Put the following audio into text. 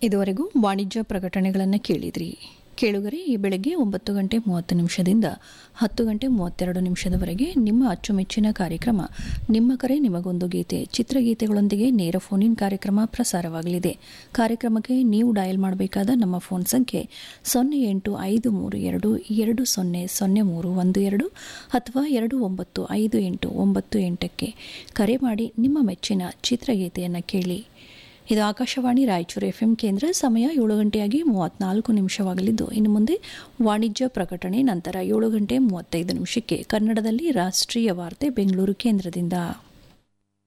ಇದುವರೆಗೂ ವಾಣಿಜ್ಯ ಪ್ರಕಟಣೆಗಳನ್ನು ಕೇಳಿದ್ರಿ ಕೇಳುಗರೆ ಈ ಬೆಳಗ್ಗೆ ಒಂಬತ್ತು ಗಂಟೆ ಮೂವತ್ತು ನಿಮಿಷದಿಂದ ಹತ್ತು ಗಂಟೆ ಮೂವತ್ತೆರಡು ನಿಮಿಷದವರೆಗೆ ನಿಮ್ಮ ಅಚ್ಚುಮೆಚ್ಚಿನ ಕಾರ್ಯಕ್ರಮ ನಿಮ್ಮ ಕರೆ ನಿಮಗೊಂದು ಗೀತೆ ಚಿತ್ರಗೀತೆಗಳೊಂದಿಗೆ ನೇರ ಫೋನ್ ಇನ್ ಕಾರ್ಯಕ್ರಮ ಪ್ರಸಾರವಾಗಲಿದೆ ಕಾರ್ಯಕ್ರಮಕ್ಕೆ ನೀವು ಡಯಲ್ ಮಾಡಬೇಕಾದ ನಮ್ಮ ಫೋನ್ ಸಂಖ್ಯೆ ಸೊನ್ನೆ ಎಂಟು ಐದು ಮೂರು ಎರಡು ಎರಡು ಸೊನ್ನೆ ಸೊನ್ನೆ ಮೂರು ಒಂದು ಎರಡು ಅಥವಾ ಎರಡು ಒಂಬತ್ತು ಐದು ಎಂಟು ಒಂಬತ್ತು ಎಂಟಕ್ಕೆ ಕರೆ ಮಾಡಿ ನಿಮ್ಮ ಮೆಚ್ಚಿನ ಚಿತ್ರಗೀತೆಯನ್ನು ಕೇಳಿ ಇದು ಆಕಾಶವಾಣಿ ರಾಯಚೂರು ಎಫ್ಎಂ ಕೇಂದ್ರ ಸಮಯ ಏಳು ಗಂಟೆಯಾಗಿ ಮೂವತ್ನಾಲ್ಕು ನಿಮಿಷವಾಗಲಿದ್ದು ಇನ್ನು ಮುಂದೆ ವಾಣಿಜ್ಯ ಪ್ರಕಟಣೆ ನಂತರ ಏಳು ಗಂಟೆ ಮೂವತ್ತೈದು ನಿಮಿಷಕ್ಕೆ ಕನ್ನಡದಲ್ಲಿ ರಾಷ್ಟ್ರೀಯ ವಾರ್ತೆ ಬೆಂಗಳೂರು ಕೇಂದ್ರದಿಂದ